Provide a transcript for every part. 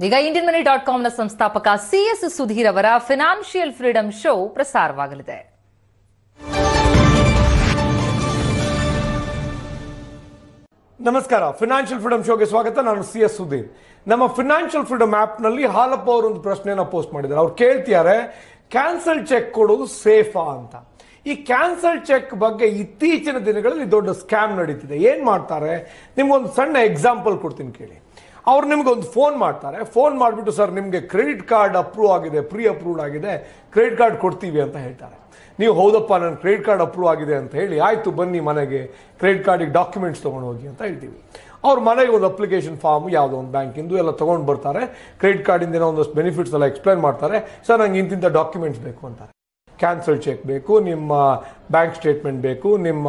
ಈಗ ಇಂಡಿಯನ್ ಮನಿ ಡಾಟ್ ಕಾಮ್ನ ಸಂಸ್ಥಾಪಕ ಸಿಎಸ್ ಸುಧೀರ್ ಅವರ ಫಿನಾನ್ಷಿಯಲ್ ಫ್ರೀಡಮ್ ಶೋ ಪ್ರಸಾರವಾಗಲಿದೆ ನಮಸ್ಕಾರ ಫಿನಾನ್ಷಿಯಲ್ ಫ್ರೀಡಮ್ ಶೋಗೆ ಸ್ವಾಗತ ನಾನು ಸಿ ಎಸ್ ಸುಧೀರ್ ನಮ್ಮ ಫಿನಾನ್ಷಿಯಲ್ ಫ್ರೀಡಮ್ ಆಪ್ ನಲ್ಲಿ ಹಾಲಪ್ಪ ಅವರು ಒಂದು ಪ್ರಶ್ನೆನ ಪೋಸ್ಟ್ ಮಾಡಿದ್ದಾರೆ ಅವ್ರು ಕೇಳ್ತಿದ್ದಾರೆ ಕ್ಯಾನ್ಸಲ್ ಚೆಕ್ ಕೊಡೋದು ಸೇಫಾ ಅಂತ ಈ ಕ್ಯಾನ್ಸಲ್ ಚೆಕ್ ಬಗ್ಗೆ ಇತ್ತೀಚಿನ ದಿನಗಳಲ್ಲಿ ದೊಡ್ಡ ಸ್ಕ್ಯಾಮ್ ನಡೀತಿದೆ ಏನ್ ಮಾಡ್ತಾರೆ ನಿಮ್ಗೊಂದು ಸಣ್ಣ ಎಕ್ಸಾಂಪಲ್ ಕೊಡ್ತೀನಿ ಕೇಳಿ ಅವ್ರು ನಿಮ್ಗೆ ಒಂದು ಫೋನ್ ಮಾಡ್ತಾರೆ ಫೋನ್ ಮಾಡಿಬಿಟ್ಟು ಸರ್ ನಿಮಗೆ ಕ್ರೆಡಿಟ್ ಕಾರ್ಡ್ ಅಪ್ರೂವ್ ಆಗಿದೆ ಪ್ರೀ ಅಪ್ರೂವ್ಡ್ ಆಗಿದೆ ಕ್ರೆಡಿಟ್ ಕಾರ್ಡ್ ಕೊಡ್ತೀವಿ ಅಂತ ಹೇಳ್ತಾರೆ ನೀವು ಹೌದಪ್ಪ ನನ್ನ ಕ್ರೆಡಿಟ್ ಕಾರ್ಡ್ ಅಪ್ರೂವ್ ಆಗಿದೆ ಅಂತ ಹೇಳಿ ಆಯ್ತು ಬನ್ನಿ ಮನೆಗೆ ಕ್ರೆಡಿಟ್ ಕಾರ್ಡಿಗೆ ಡಾಕ್ಯುಮೆಂಟ್ಸ್ ತೊಗೊಂಡು ಹೋಗಿ ಅಂತ ಹೇಳ್ತೀವಿ ಅವ್ರ ಮನೆಗೆ ಒಂದು ಅಪ್ಲಿಕೇಶನ್ ಫಾರ್ಮ್ ಯಾವುದೋ ಒಂದು ಬ್ಯಾಂಕಿಂದು ಎಲ್ಲ ತೊಗೊಂಡು ಬರ್ತಾರೆ ಕ್ರೆಡಿಟ್ ಕಾರ್ಡಿಂದ ಏನೋ ಒಂದಷ್ಟು ಬೆನಿಫಿಟ್ಸ್ ಎಲ್ಲ ಎಕ್ಸ್ಪ್ಲೈನ್ ಮಾಡ್ತಾರೆ ಸರ್ ನಂಗೆ ಇಂತಿಂಥ ಡಾಕ್ಯುಮೆಂಟ್ಸ್ ಬೇಕು ಅಂತಾರೆ ಕ್ಯಾನ್ಸಲ್ ಚೆಕ್ ಬೇಕು ನಿಮ್ಮ ಬ್ಯಾಂಕ್ ಸ್ಟೇಟ್ಮೆಂಟ್ ಬೇಕು ನಿಮ್ಮ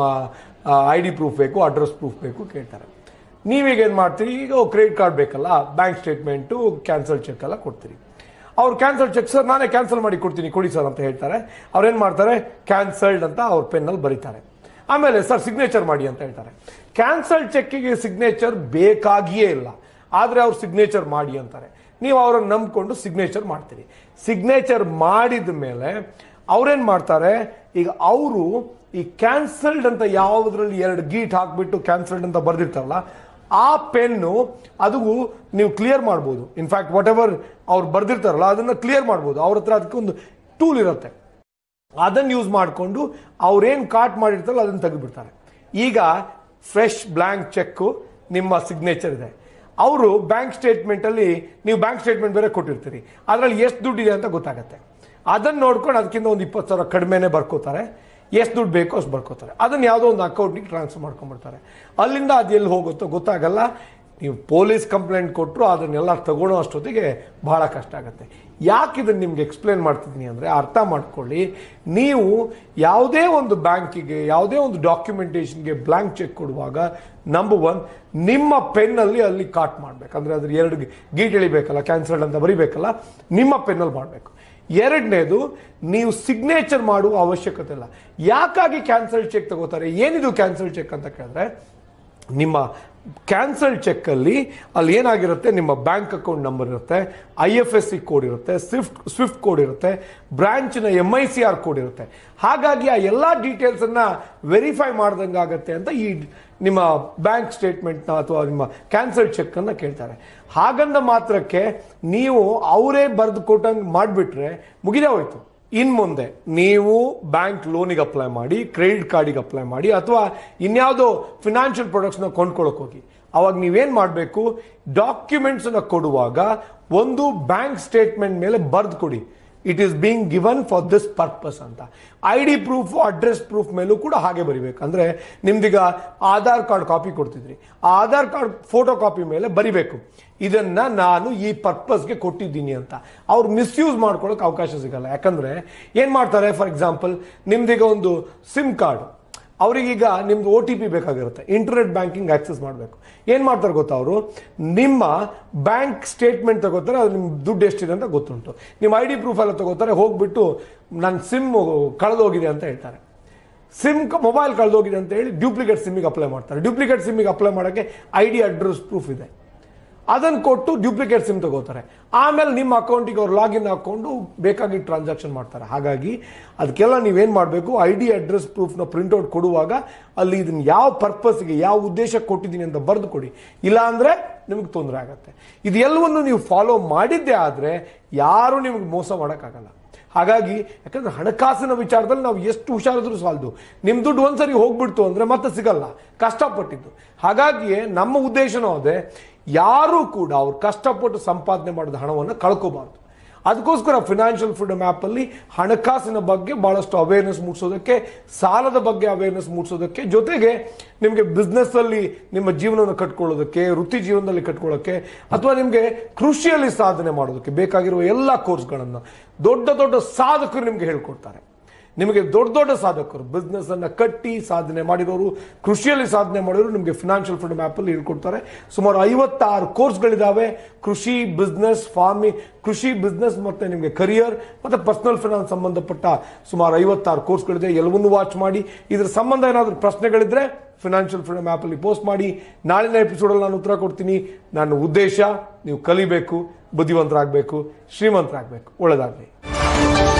ಐ ಡಿ ಪ್ರೂಫ್ ಬೇಕು ಅಡ್ರೆಸ್ ಪ್ರೂಫ್ ಬೇಕು ಕೇಳ್ತಾರೆ ನೀವೀಗ ಏನು ಮಾಡ್ತೀರಿ ಈಗ ಕ್ರೆಡಿಟ್ ಕಾರ್ಡ್ ಬೇಕಲ್ಲ ಬ್ಯಾಂಕ್ ಸ್ಟೇಟ್ಮೆಂಟು ಕ್ಯಾನ್ಸಲ್ ಚೆಕ್ ಎಲ್ಲ ಕೊಡ್ತೀರಿ ಅವ್ರು ಕ್ಯಾನ್ಸಲ್ ಚೆಕ್ ಸರ್ ನಾನೇ ಕ್ಯಾನ್ಸಲ್ ಮಾಡಿ ಕೊಡ್ತೀನಿ ಕೊಡಿ ಸರ್ ಅಂತ ಹೇಳ್ತಾರೆ ಅವ್ರೇನು ಮಾಡ್ತಾರೆ ಕ್ಯಾನ್ಸಲ್ಡ್ ಅಂತ ಅವ್ರ ಪೆನ್ನಲ್ಲಿ ಬರೀತಾರೆ ಆಮೇಲೆ ಸರ್ ಸಿಗ್ನೇಚರ್ ಮಾಡಿ ಅಂತ ಹೇಳ್ತಾರೆ ಕ್ಯಾನ್ಸಲ್ ಚೆಕ್ಕಿಗೆ ಸಿಗ್ನೇಚರ್ ಬೇಕಾಗಿಯೇ ಇಲ್ಲ ಆದರೆ ಅವ್ರು ಸಿಗ್ನೇಚರ್ ಮಾಡಿ ಅಂತಾರೆ ನೀವು ಅವರನ್ನು ನಂಬ್ಕೊಂಡು ಸಿಗ್ನೇಚರ್ ಮಾಡ್ತೀರಿ ಸಿಗ್ನೇಚರ್ ಮಾಡಿದ ಮೇಲೆ ಅವ್ರೇನ್ ಮಾಡ್ತಾರೆ ಈಗ ಅವರು ಈ ಕ್ಯಾನ್ಸಲ್ಡ್ ಅಂತ ಯಾವುದ್ರಲ್ಲಿ ಎರಡು ಗೀಟ್ ಹಾಕ್ಬಿಟ್ಟು ಕ್ಯಾನ್ಸಲ್ಡ್ ಅಂತ ಬರ್ದಿರ್ತಾರಲ್ಲ ಆ ಪೆನ್ನು ಅದು ನೀವು ಕ್ಲಿಯರ್ ಮಾಡ್ಬೋದು ಇನ್ಫ್ಯಾಕ್ಟ್ ವಾಟ್ ಎವರ್ ಅವ್ರು ಬರ್ದಿರ್ತಾರಲ್ಲ ಅದನ್ನ ಕ್ಲಿಯರ್ ಮಾಡ್ಬೋದು ಅವ್ರ ಹತ್ರ ಅದಕ್ಕೆ ಒಂದು ಟೂಲ್ ಇರುತ್ತೆ ಅದನ್ನು ಯೂಸ್ ಮಾಡಿಕೊಂಡು ಅವ್ರೇನು ಕಾಟ್ ಮಾಡಿರ್ತಾರಲ್ಲ ಅದನ್ನು ತೆಗೆದುಬಿಡ್ತಾರೆ ಈಗ ಫ್ರೆಶ್ ಬ್ಲ್ಯಾಂಕ್ ಚೆಕ್ ನಿಮ್ಮ ಸಿಗ್ನೇಚರ್ ಇದೆ ಅವರು ಬ್ಯಾಂಕ್ ಸ್ಟೇಟ್ಮೆಂಟಲ್ಲಿ ನೀವು ಬ್ಯಾಂಕ್ ಸ್ಟೇಟ್ಮೆಂಟ್ ಬೇರೆ ಕೊಟ್ಟಿರ್ತೀರಿ ಅದರಲ್ಲಿ ಎಷ್ಟು ದುಡ್ಡಿದೆ ಅಂತ ಗೊತ್ತಾಗತ್ತೆ ಅದನ್ನು ನೋಡ್ಕೊಂಡು ಅದಕ್ಕಿಂತ ಒಂದು ಇಪ್ಪತ್ತು ಸಾವಿರ ಕಡಿಮೆನೇ ಬರ್ಕೋತಾರೆ ಎಷ್ಟು ದುಡ್ಡು ಬೇಕೋ ಅಷ್ಟು ಬರ್ಕೋತಾರೆ ಅದನ್ನು ಯಾವುದೋ ಒಂದು ಅಕೌಂಟಿಗೆ ಟ್ರಾನ್ಸ್ಫರ್ ಮಾಡ್ಕೊಂಡ್ಬಿಡ್ತಾರೆ ಅಲ್ಲಿಂದ ಅದು ಎಲ್ಲಿ ಹೋಗುತ್ತೋ ಗೊತ್ತಾಗಲ್ಲ ನೀವು ಪೊಲೀಸ್ ಕಂಪ್ಲೇಂಟ್ ಕೊಟ್ಟರು ಅದನ್ನೆಲ್ಲ ತಗೊಳ್ಳೋ ಅಷ್ಟೊತ್ತಿಗೆ ಬಹಳ ಕಷ್ಟ ಆಗುತ್ತೆ ಯಾಕೆ ಇದನ್ನು ನಿಮ್ಗೆ ಎಕ್ಸ್ಪ್ಲೇನ್ ಮಾಡ್ತಿದ್ದೀನಿ ಅಂದರೆ ಅರ್ಥ ಮಾಡ್ಕೊಳ್ಳಿ ನೀವು ಯಾವುದೇ ಒಂದು ಬ್ಯಾಂಕಿಗೆ ಯಾವುದೇ ಒಂದು ಡಾಕ್ಯುಮೆಂಟೇಷನ್ಗೆ ಬ್ಲ್ಯಾಂಕ್ ಚೆಕ್ ಕೊಡುವಾಗ ನಂಬರ್ ಒನ್ ನಿಮ್ಮ ಪೆನ್ನಲ್ಲಿ ಅಲ್ಲಿ ಕಾಟ್ ಮಾಡಬೇಕು ಅಂದರೆ ಅದ್ರ ಎರಡು ಗೀಟ್ ಎಳಿಬೇಕಲ್ಲ ಕ್ಯಾನ್ಸಲ್ಡ್ ಅಂತ ಬರಿಬೇಕಲ್ಲ ನಿಮ್ಮ ಪೆನ್ನಲ್ಲಿ ಮಾಡಬೇಕು ಎರಡನೇದು ನೀವು ಸಿಗ್ನೇಚರ್ ಮಾಡುವ ಅವಶ್ಯಕತೆ ಇಲ್ಲ ಯಾಕಾಗಿ ಕ್ಯಾನ್ಸಲ್ ಚೆಕ್ ತಗೋತಾರೆ ಏನಿದು ಕ್ಯಾನ್ಸಲ್ ಚೆಕ್ ಅಂತ ಕೇಳಿದ್ರೆ ನಿಮ್ಮ ಕ್ಯಾನ್ಸಲ್ ಚೆಕ್ ಅಲ್ಲಿ ಅಲ್ಲಿ ಏನಾಗಿರುತ್ತೆ ನಿಮ್ಮ ಬ್ಯಾಂಕ್ ಅಕೌಂಟ್ ನಂಬರ್ ಇರುತ್ತೆ I F S C code ಇರುತ್ತೆ ಸ್ವಿಫ್ಟ್ ಸ್ವಿಫ್ಟ್ ಕೋಡ್ ಇರುತ್ತೆ ಬ್ರಾಂಚ್ನ M I C R code ಇರುತ್ತೆ ಹಾಗಾಗಿ ಆ ಎಲ್ಲ ಡೀಟೇಲ್ಸ್ ಅನ್ನ ವೆರಿಫೈ ಮಾಡ್ದಂಗೆ ಆಗುತ್ತೆ ಅಂತ ಈ ನಿಮ್ಮ ಬ್ಯಾಂಕ್ ಸ್ಟೇಟ್ಮೆಂಟ್ನ ಅಥವಾ ನಿಮ್ಮ ಕ್ಯಾನ್ಸಲ್ ಚೆಕ್ ಅನ್ನ ಕೇಳ್ತಾರೆ ಹಾಗಂದ ಮಾತ್ರಕ್ಕೆ ನೀವು ಅವರೇ ಬರೆದು ಕೊಟ್ಟಂಗೆ ಮಾಡಿಬಿಟ್ರೆ ಮುಗಿದೇ ಹೋಯ್ತು ಇನ್ ಮುಂದೆ ನೀವು ಬ್ಯಾಂಕ್ ಲೋನಿಗೆ ಅಪ್ಲೈ ಮಾಡಿ ಕ್ರೆಡಿಟ್ ಕಾರ್ಡಿಗೆ ಅಪ್ಲೈ ಮಾಡಿ ಅಥವಾ ಇನ್ಯಾವುದೋ ಫಿನಾನ್ಷಿಯಲ್ ಪ್ರಾಡಕ್ಟ್ಸ್ನ ಕೊಂಡ್ಕೊಳ್ಳೋಕೆ ಹೋಗಿ ಅವಾಗ ನೀವೇನು ಮಾಡಬೇಕು ಡಾಕ್ಯುಮೆಂಟ್ಸನ್ನ ಕೊಡುವಾಗ ಒಂದು ಬ್ಯಾಂಕ್ ಸ್ಟೇಟ್ಮೆಂಟ್ ಮೇಲೆ ಬರೆದು ಕೊಡಿ it is being given for this purpose ಅಂತ I D proof address proof ಮೇಲೂ ಕೂಡ ಹಾಗೆ ಬರಿಬೇಕು ಅಂದ್ರೆ ನಿಮ್ದೀಗ ಆಧಾರ್ ಕಾರ್ಡ್ ಕಾಪಿ ಕೊಡ್ತಿದ್ರಿ ಆ ಆಧಾರ್ ಕಾರ್ಡ್ ಫೋಟೋ ಕಾಪಿ ಮೇಲೆ ಬರಿಬೇಕು ಇದನ್ನ ನಾನು ಈ ಪರ್ಪಸ್ಗೆ ಕೊಟ್ಟಿದ್ದೀನಿ ಅಂತ ಅವ್ರು ಮಿಸ್ಯೂಸ್ ಮಾಡ್ಕೊಳ್ಳೋಕೆ ಅವಕಾಶ ಸಿಗಲ್ಲ ಯಾಕಂದ್ರೆ ಏನ್ ಮಾಡ್ತಾರೆ ಫಾರ್ ಎಕ್ಸಾಂಪಲ್ ನಿಮ್ದೀಗ ಒಂದು ಸಿಮ್ ಕಾರ್ಡ್ ಅವರಿಗೀಗ ನಿಮ್ದು ಒ ಟಿ ಪಿ ಬೇಕಾಗಿರುತ್ತೆ ಇಂಟರ್ನೆಟ್ ಬ್ಯಾಂಕಿಂಗ್ ಆಕ್ಸೆಸ್ ಮಾಡಬೇಕು ಏನು ಮಾಡ್ತಾರೆ ಗೊತ್ತಾ ಅವರು ನಿಮ್ಮ ಬ್ಯಾಂಕ್ ಸ್ಟೇಟ್ಮೆಂಟ್ ತಗೋತಾರೆ ಅದು ನಿಮ್ಮ ದುಡ್ಡು ಎಷ್ಟಿದೆ ಅಂತ ಗೊತ್ತುಂಟು ನಿಮ್ಮ ಐ ಡಿ ಪ್ರೂಫ್ ಎಲ್ಲ ತಗೋತಾರೆ ಹೋಗ್ಬಿಟ್ಟು ನನ್ನ ಸಿಮ್ ಕಳೆದೋಗಿದೆ ಅಂತ ಹೇಳ್ತಾರೆ ಸಿಮ್ ಮೊಬೈಲ್ ಕಳೆದೋಗಿದೆ ಅಂತ ಹೇಳಿ ಡ್ಯೂಪ್ಲಿಕೇಟ್ ಸಿಮ್ಮಿಗೆ ಅಪ್ಲೈ ಮಾಡ್ತಾರೆ ಡ್ಯೂಪ್ಲಿಕೇಟ್ ಸಿಮ್ಮಿಗೆ ಅಪ್ಲೈ ಮಾಡೋಕ್ಕೆ ಐ ಡಿ ಅಡ್ರೆಸ್ ಪ್ರೂಫ್ ಇದೆ ಅದನ್ನು ಕೊಟ್ಟು ಡ್ಯೂಪ್ಲಿಕೇಟ್ ಸಿಮ್ ತಗೋತಾರೆ ಆಮೇಲೆ ನಿಮ್ಮ ಅಕೌಂಟಿಗೆ ಅವ್ರು ಲಾಗಿನ್ ಹಾಕೊಂಡು ಬೇಕಾಗಿ ಟ್ರಾನ್ಸಾಕ್ಷನ್ ಮಾಡ್ತಾರೆ ಹಾಗಾಗಿ ಅದಕ್ಕೆಲ್ಲ ನೀವೇನು ಮಾಡಬೇಕು ಐ ಡಿ ಅಡ್ರೆಸ್ ಪ್ರೂಫ್ನ ಪ್ರಿಂಟ್ಔಟ್ ಕೊಡುವಾಗ ಅಲ್ಲಿ ಇದನ್ನ ಯಾವ ಪರ್ಪಸ್ಗೆ ಯಾವ ಉದ್ದೇಶಕ್ಕೆ ಕೊಟ್ಟಿದ್ದೀನಿ ಅಂತ ಬರೆದು ಕೊಡಿ ಇಲ್ಲ ಅಂದರೆ ನಿಮಗೆ ತೊಂದರೆ ಆಗುತ್ತೆ ಇದು ಎಲ್ಲವನ್ನು ನೀವು ಫಾಲೋ ಮಾಡಿದ್ದೇ ಆದರೆ ಯಾರೂ ನಿಮಗೆ ಮೋಸ ಮಾಡೋಕ್ಕಾಗಲ್ಲ ಹಾಗಾಗಿ ಯಾಕಂದ್ರೆ ಹಣಕಾಸಿನ ವಿಚಾರದಲ್ಲಿ ನಾವು ಎಷ್ಟು ಹುಷಾರಿದ್ರು ಸಾಲದು ನಿಮ್ಮ ದುಡ್ಡು ಒಂದ್ಸರಿ ಹೋಗ್ಬಿಡ್ತು ಅಂದ್ರೆ ಮತ್ತೆ ಸಿಗಲ್ಲ ಕಷ್ಟಪಟ್ಟಿದ್ದು ಹಾಗಾಗಿಯೇ ನಮ್ಮ ಉದ್ದೇಶನೂ ಅದೇ ಯಾರೂ ಕೂಡ ಅವ್ರು ಕಷ್ಟಪಟ್ಟು ಸಂಪಾದನೆ ಮಾಡಿದ ಹಣವನ್ನು ಕಳ್ಕೋಬಾರ್ದು ಅದಕ್ಕೋಸ್ಕರ ಫಿನಾನ್ಷಿಯಲ್ ಫ್ರೀಡಮ್ ಆ್ಯಪಲ್ಲಿ ಹಣಕಾಸಿನ ಬಗ್ಗೆ ಬಹಳಷ್ಟು ಅವೇರ್ನೆಸ್ ಮೂಡಿಸೋದಕ್ಕೆ ಸಾಲದ ಬಗ್ಗೆ ಅವೇರ್ನೆಸ್ ಮೂಡಿಸೋದಕ್ಕೆ ಜೊತೆಗೆ ನಿಮಗೆ ಬಿಸ್ನೆಸ್ಸಲ್ಲಿ ನಿಮ್ಮ ಜೀವನವನ್ನು ಕಟ್ಕೊಳ್ಳೋದಕ್ಕೆ ವೃತ್ತಿ ಜೀವನದಲ್ಲಿ ಕಟ್ಕೊಳ್ಳೋಕ್ಕೆ ಅಥವಾ ನಿಮಗೆ ಕೃಷಿಯಲ್ಲಿ ಸಾಧನೆ ಮಾಡೋದಕ್ಕೆ ಬೇಕಾಗಿರುವ ಎಲ್ಲ ಕೋರ್ಸ್ಗಳನ್ನು ದೊಡ್ಡ ದೊಡ್ಡ ಸಾಧಕರು ನಿಮಗೆ ಹೇಳ್ಕೊಡ್ತಾರೆ ನಿಮಗೆ ದೊಡ್ಡ ದೊಡ್ಡ ಸಾಧಕರು ಬಿಸ್ನೆಸ್ ಅನ್ನ ಕಟ್ಟಿ ಸಾಧನೆ ಮಾಡಿರೋರು ಕೃಷಿಯಲ್ಲಿ ಸಾಧನೆ ಮಾಡಿರೋರು ನಿಮಗೆ ಫಿನಾನ್ಷಿಯಲ್ ಫ್ರೀಡಮ್ ಆ್ಯಪಲ್ಲಿ ಹೇಳ್ಕೊಡ್ತಾರೆ ಸುಮಾರು ಐವತ್ತಾರು ಕೋರ್ಸ್ಗಳಿದ್ದಾವೆ ಕೃಷಿ ಬಿಸ್ನೆಸ್ ಫಾರ್ಮಿಂಗ್ ಕೃಷಿ ಬಿಸ್ನೆಸ್ ಮತ್ತೆ ನಿಮಗೆ ಕರಿಯರ್ ಮತ್ತೆ ಪರ್ಸನಲ್ ಫಿನಾನ್ಸ್ ಸಂಬಂಧಪಟ್ಟ ಸುಮಾರು ಐವತ್ತಾರು ಕೋರ್ಸ್ಗಳಿದೆ ಎಲ್ಲವನ್ನೂ ವಾಚ್ ಮಾಡಿ ಇದ್ರ ಸಂಬಂಧ ಏನಾದರೂ ಪ್ರಶ್ನೆಗಳಿದ್ರೆ ಫಿನಾನ್ಷಿಯಲ್ ಫ್ರೀಡಮ್ ಆ್ಯಪಲ್ಲಿ ಪೋಸ್ಟ್ ಮಾಡಿ ನಾಳಿನ ಎಪಿಸೋಡಲ್ಲಿ ನಾನು ಉತ್ತರ ಕೊಡ್ತೀನಿ ನನ್ನ ಉದ್ದೇಶ ನೀವು ಕಲಿಬೇಕು ಬುದ್ಧಿವಂತರಾಗಬೇಕು ಶ್ರೀಮಂತರಾಗಬೇಕು ಒಳ್ಳೆಯದಾಗಲಿ